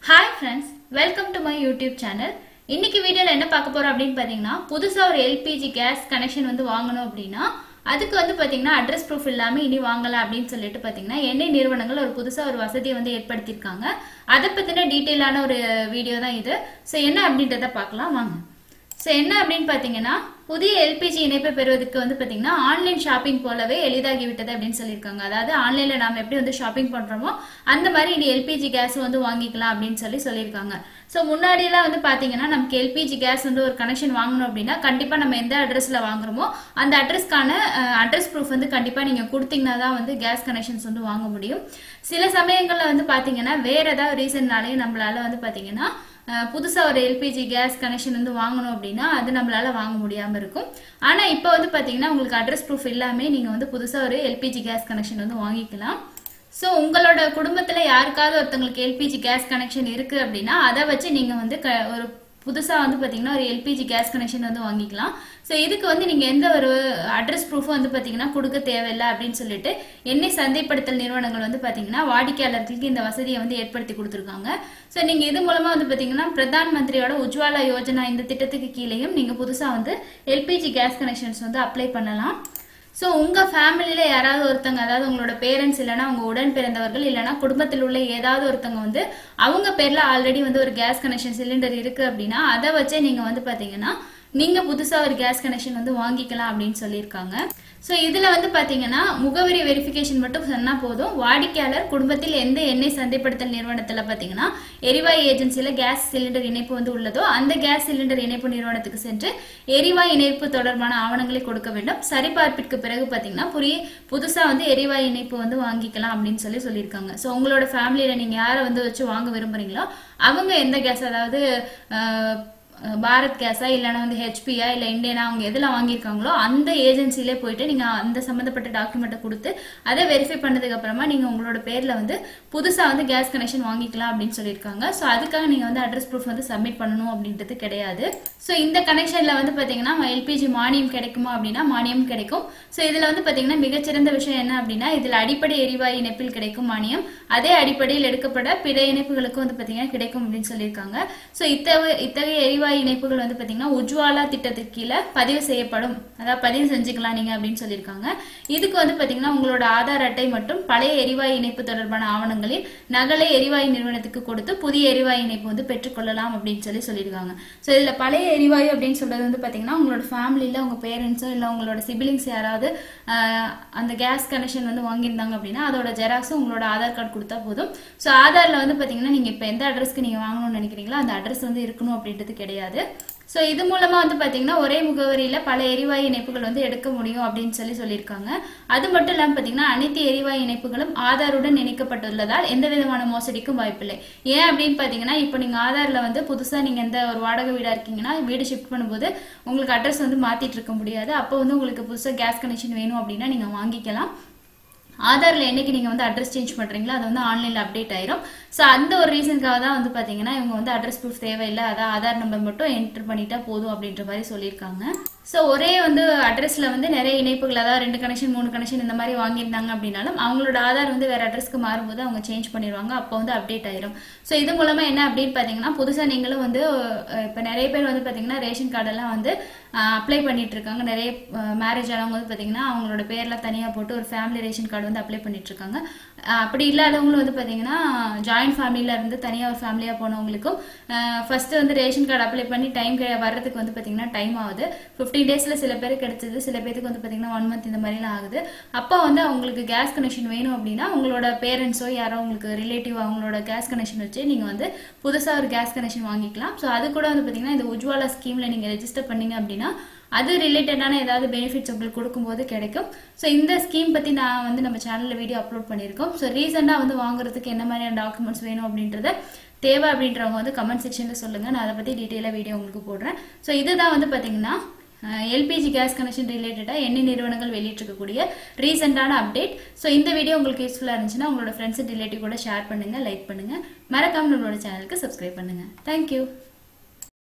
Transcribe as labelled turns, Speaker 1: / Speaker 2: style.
Speaker 1: hi friends welcome to my YouTube channel இன்னைக்கு வீடியோவில் என்ன பார்க்க போறோம் அப்படின்னு பார்த்தீங்கன்னா புதுசாக ஒரு எல்பிஜி கேஸ் கனெக்ஷன் வந்து வாங்கணும் அப்படின்னா அதுக்கு வந்து பார்த்தீங்கன்னா அட்ரஸ் ப்ரூஃப் இல்லாமல் இனி வாங்கலாம் அப்படின்னு சொல்லிட்டு பார்த்தீங்கன்னா எண்ணெய் நிறுவனங்கள் ஒரு புதுசாக ஒரு வசதியை வந்து ஏற்படுத்தியிருக்காங்க அதை பற்றின டீட்டெயிலான ஒரு வீடியோ தான் இது ஸோ என்ன அப்படின்றத பார்க்கலாம் வாங்க ஸோ என்ன அப்படின்னு பார்த்தீங்கன்னா புதிய எல்பிஜி இணைப்பை பெறுவதற்கு வந்து பார்த்தீங்கன்னா ஆன்லைன் ஷாப்பிங் போலவே எளிதாகி விட்டது அப்படின்னு சொல்லியிருக்காங்க அதாவது ஆன்லைனில் நாம் எப்படி வந்து ஷாப்பிங் பண்ணுறோமோ அந்த மாதிரி இனி எல்பிஜி கேஸ் வந்து வாங்கிக்கலாம் அப்படின்னு சொல்லி சொல்லியிருக்காங்க ஸோ முன்னாடியெல்லாம் வந்து பார்த்தீங்கன்னா நமக்கு எல்பிஜி கேஸ் வந்து ஒரு கனெக்ஷன் வாங்கணும் அப்படின்னா கண்டிப்பாக நம்ம எந்த அட்ரஸில் வாங்குறோமோ அந்த அட்ரஸ்க்கான அட்ரஸ் ப்ரூஃப் வந்து கண்டிப்பாக நீங்கள் கொடுத்தீங்கன்னா தான் வந்து கேஸ் கனெக்ஷன்ஸ் வந்து வாங்க முடியும் சில சமயங்களில் வந்து பார்த்தீங்கன்னா வேற ஏதாவது ரீசன்னாலேயும் நம்மளால வந்து பார்த்தீங்கன்னா புதுசாக ஒரு எல்பிஜி கேஸ் கனெக்ஷன் வந்து வாங்கணும் அப்படின்னா அது நம்மளால வாங்க முடியாமல் இருக்கும் ஆனால் இப்போ வந்து பார்த்தீங்கன்னா உங்களுக்கு அட்ரஸ் ப்ரூஃப் இல்லாமல் நீங்கள் வந்து புதுசாக ஒரு எல்பிஜி கேஸ் கனெக்ஷன் வந்து வாங்கிக்கலாம் ஸோ உங்களோட குடும்பத்தில் யாருக்காவது ஒருத்தங்களுக்கு எல்பிஜி கேஸ் கனெக்ஷன் இருக்குது அப்படின்னா அதை வச்சு நீங்கள் வந்து க ஒரு புதுசாக வந்து பார்த்தீங்கன்னா ஒரு எல்பிஜி கேஸ் கனெக்ஷன் வந்து வாங்கிக்கலாம் ஸோ இதுக்கு வந்து நீங்கள் எந்த ஒரு அட்ரஸ் ப்ரூஃபும் வந்து பார்த்தீங்கன்னா கொடுக்க தேவையில்லை அப்படின்னு சொல்லிட்டு எண்ணெய் சந்தைப்படுத்தல் நிறுவனங்கள் வந்து பார்த்தீங்கன்னா வாடிக்கையாளர்களுக்கு இந்த வசதியை வந்து ஏற்படுத்தி கொடுத்துருக்காங்க ஸோ நீங்கள் இது மூலமாக வந்து பார்த்தீங்கன்னா பிரதான் மந்திரியோட உஜ்வாலா யோஜனா இந்த திட்டத்துக்கு கீழேயும் நீங்கள் புதுசாக வந்து எல்பிஜி கேஸ் கனெக்ஷன்ஸ் வந்து அப்ளை பண்ணலாம் ஸோ உங்கள் ஃபேமிலியில் யாராவது ஒருத்தங்க அதாவது உங்களோட பேரண்ட்ஸ் இல்லைனா உங்கள் உடன் பிறந்தவர்கள் இல்லைனா குடும்பத்தில் உள்ள ஏதாவது ஒருத்தங்க வந்து அவங்க பேரில் ஆல்ரெடி வந்து ஒரு கேஸ் கனெக்ஷன் சிலிண்டர் இருக்குது அப்படின்னா அதை வச்சே நீங்கள் வந்து பார்த்தீங்கன்னா நீங்கள் புதுசாக ஒரு கேஸ் கனெக்ஷன் வந்து வாங்கிக்கலாம் அப்படின்னு சொல்லியிருக்காங்க ஸோ இதில் வந்து பார்த்தீங்கன்னா முகவரி வெரிஃபிகேஷன் மட்டும் சொன்னால் போதும் வாடிக்கையாளர் குடும்பத்தில் எந்த எண்ணெய் சந்தைப்படுத்தல் நிறுவனத்தில் பார்த்தீங்கன்னா எரிவாயு ஏஜென்சியில் கேஸ் சிலிண்டர் இணைப்பு வந்து உள்ளதோ அந்த கேஸ் சிலிண்டர் இணைப்பு நிறுவனத்துக்கு சென்று எரிவாயு இணைப்பு தொடர்பான ஆவணங்களை கொடுக்க வேண்டும் சரிபார்ப்பிற்கு பிறகு பார்த்தீங்கன்னா புரிய புதுசாக வந்து எரிவாயு இணைப்பு வந்து வாங்கிக்கலாம் அப்படின்னு சொல்லி சொல்லியிருக்காங்க ஸோ உங்களோட ஃபேமிலியில் நீங்கள் யாரை வந்து வச்சு வாங்க விரும்புகிறீங்களோ அவங்க எந்த கேஸ் அதாவது பாரத் கேஸா இல்லைனா வந்து ஹெச்பியா இல்லை இந்தியனா அவங்க எதில் வாங்கியிருக்காங்களோ அந்த ஏஜென்சிலே போயிட்டு நீங்கள் அந்த சம்மந்தப்பட்ட டாக்குமெண்ட்டை கொடுத்து அதை வெரிஃபை பண்ணதுக்கு அப்புறமா நீங்கள் உங்களோட பேரில் வந்து புதுசாக வந்து கேஸ் கனெக்ஷன் வாங்கிக்கலாம் அப்படின்னு சொல்லியிருக்காங்க ஸோ அதுக்காக நீங்கள் வந்து அட்ரஸ் ப்ரூஃப் வந்து சப்மிட் பண்ணணும் அப்படின்றது கிடையாது ஸோ இந்த கனெக்ஷனில் வந்து பார்த்தீங்கன்னா எல்பிஜி மானியம் கிடைக்குமா அப்படின்னா மானியம் கிடைக்கும் ஸோ இதில் வந்து பார்த்தீங்கன்னா மிகச்சிறந்த விஷயம் என்ன அப்படின்னா இதில் அடிப்படை எரிவாயு இணைப்பில் கிடைக்கும் மானியம் அதே அடிப்படையில் எடுக்கப்பட பிற இணைப்புகளுக்கும் வந்து பார்த்தீங்கன்னா கிடைக்கும் அப்படின்னு சொல்லியிருக்காங்க ஸோ இத்தகைய இத்தகைய எரிவாயு எரிவாயு இணைப்புகள் வந்து பார்த்தீங்கன்னா உஜ்வாலா திட்டத்துக்கு கீழே பதிவு செய்யப்படும் அதாவது பதிவு செஞ்சுக்கலாம் நீங்கள் அப்படின்னு சொல்லியிருக்காங்க இதுக்கு வந்து பார்த்தீங்கன்னா உங்களோட ஆதார் அட்டை மற்றும் பழைய எரிவாயு இணைப்பு தொடர்பான ஆவணங்களில் நகலை எரிவாயு நிறுவனத்துக்கு கொடுத்து புதிய எரிவாயு இணைப்பு வந்து பெற்றுக்கொள்ளலாம் அப்படின்னு சொல்லி சொல்லியிருக்காங்க ஸோ இதில் பழைய எரிவாயு அப்படின்னு சொல்றது வந்து பார்த்தீங்கன்னா உங்களோட ஃபேமிலியில் உங்கள் பேரண்ட்ஸோ இல்லை உங்களோட சிபிலிங்ஸ் யாராவது அந்த கேஸ் கனெக்ஷன் வந்து வாங்கியிருந்தாங்க அப்படின்னா அதோட ஜெராக்ஸும் உங்களோட ஆதார் கார்டு கொடுத்தா போதும் ஸோ ஆதாரில் வந்து பார்த்தீங்கன்னா நீங்கள் இப்போ எந்த அட்ரஸ்க்கு நீங்கள் வாங்கணும்னு நினைக்கிறீங்களோ அந்த அட்ரஸ் வந்து இருக்கணும் அப்படின்றது கிடையாது கிடையாது ஸோ இது மூலமாக வந்து பார்த்தீங்கன்னா ஒரே முகவரியில் பல எரிவாயு இணைப்புகள் வந்து எடுக்க முடியும் அப்படின்னு சொல்லி சொல்லியிருக்காங்க அது மட்டும் இல்லாமல் பார்த்தீங்கன்னா அனைத்து எரிவாயு இணைப்புகளும் ஆதாருடன் இணைக்கப்பட்டுள்ளதால் எந்த விதமான மோசடிக்கும் வாய்ப்பில்லை ஏன் அப்படின்னு பார்த்தீங்கன்னா இப்போ நீங்கள் ஆதாரில் வந்து புதுசாக நீங்கள் எந்த ஒரு வாடகை வீடாக இருக்கீங்கன்னா வீடு ஷிஃப்ட் பண்ணும்போது உங்களுக்கு அட்ரஸ் வந்து மாற்றிட்டு இருக்க முடியாது அப்போ வந்து உங்களுக்கு புதுசாக கேஸ் கனெக்ஷன் வேணும் அப்படின்னா நீங்கள் வாங்கிக்கலாம் ஆதாரில் என்னைக்கு நீங்கள் வந்து அட்ரஸ் சேஞ்ச் பண்ணுறீங்களோ அது வந்து ஆன்லைனில் அப்டேட் ஆயிரும் ஸோ அந்த ஒரு ரீசனுக்காக தான் வந்து பார்த்தீங்கன்னா இவங்க வந்து அட்ரஸ் ப்ரூஃப் தேவையில்லை அதான் ஆதார் நம்பர் மட்டும் என்டர் பண்ணிட்டா போதும் அப்படின்ற மாதிரி சொல்லியிருக்காங்க ஸோ ஒரே வந்து அட்ரஸில் வந்து நிறைய இணைப்புகள் அதாவது ரெண்டு கனெக்ஷன் மூணு கனெக்ஷன் இந்த மாதிரி வாங்கியிருந்தாங்க அப்படின்னாலும் அவங்களோட ஆதார் வந்து வேறு அட்ரஸ்க்கு மாறும்போது அவங்க சேஞ்ச் பண்ணிடுவாங்க அப்போ வந்து அப்டேட் ஆயிரும் ஸோ இது மூலமாக என்ன அப்படின்னு பார்த்தீங்கன்னா புதுசாக நீங்களும் வந்து இப்போ நிறைய பேர் வந்து பார்த்தீங்கன்னா ரேஷன் கார்டெல்லாம் வந்து அப்ளை பண்ணிட்டு இருக்காங்க நிறைய மேரேஜ் ஆனவங்க வந்து பார்த்தீங்கன்னா அவங்களோட பேர்லாம் தனியாக போட்டு ஒரு ஃபேமிலி ரேஷன் கார்டு வந்து அப்ளை பண்ணிட்டு இருக்காங்க அப்படி இல்லாதவங்களும் வந்து பார்த்தீங்கன்னா ஜாயின்ட் ஃபேமிலியில் இருந்து தனியாக ஒரு ஃபேமிலியாக போனவங்களுக்கும் ஃபர்ஸ்ட் வந்து ரேஷன் கார்டு அப்ளை பண்ணி டைம் வர்றதுக்கு வந்து பார்த்தீங்கன்னா டைம் ஆகுது ஃபிஃப்டீன் டேஸில் சில பேருக்கு கிடைச்சது சில பேருக்கு வந்து பார்த்தீங்கன்னா ஒன் மந்த் இந்த மாதிரிலாம் ஆகுது அப்போ வந்து அவங்களுக்கு கேஸ் கனெக்ஷன் வேணும் அப்படின்னா உங்களோட பேரண்ட்ஸோ யாரோ உங்களுக்கு ரிலேட்டிவ் அவங்களோட கேஸ் கனெக்ஷன் வச்சு நீங்கள் வந்து புதுசாக ஒரு கேஸ் கனெக்ஷன் வாங்கிக்கலாம் ஸோ அது கூட வந்து பார்த்தீங்கன்னா இந்த உஜ்வாலா ஸ்கீமில் நீங்கள் ரெஜிஸ்டர் பண்ணீங்க அப்படின்னா அது ரிலேட்டடான ஏதாவது பெனிஃபிட்ஸ் உங்களுக்கு கொடுக்கும்போது கிடைக்கும் ஸோ இந்த ஸ்கீம் பற்றி நான் வந்து நம்ம சேனலில் வீடியோ அப்லோட் பண்ணியிருக்கோம் ஸோ ரீசெண்டாக வந்து வாங்குறதுக்கு என்ன மாதிரியான டாக்குமெண்ட்ஸ் வேணும் அப்படின்றத தேவை அப்படின்றவங்க வந்து கமெண்ட் செக்ஷனில் சொல்லுங்கள் நான் அதை பற்றி டீட்டெயிலாக வீடியோ உங்களுக்கு போடுறேன் ஸோ இதுதான் வந்து பார்த்தீங்கன்னா எல்பிஜி கேஸ் கனெக்ஷன் ரிலேட்டடாக எண்ணெய் நிறுவனங்கள் வெளியிட்டிருக்கக்கூடிய ரீசெண்டான அப்டேட் ஸோ இந்த வீடியோ உங்களுக்கு யூஸ்ஃபுல்லாக இருந்துச்சுன்னா உங்களோட ஃப்ரெண்ட்ஸ் ரிலேட்டிவ் கூட ஷேர் பண்ணுங்கள் லைக் பண்ணுங்கள் மறக்காமல் நம்மளோட சேனலுக்கு சப்ஸ்கிரைப் பண்ணுங்கள் தேங்க்யூ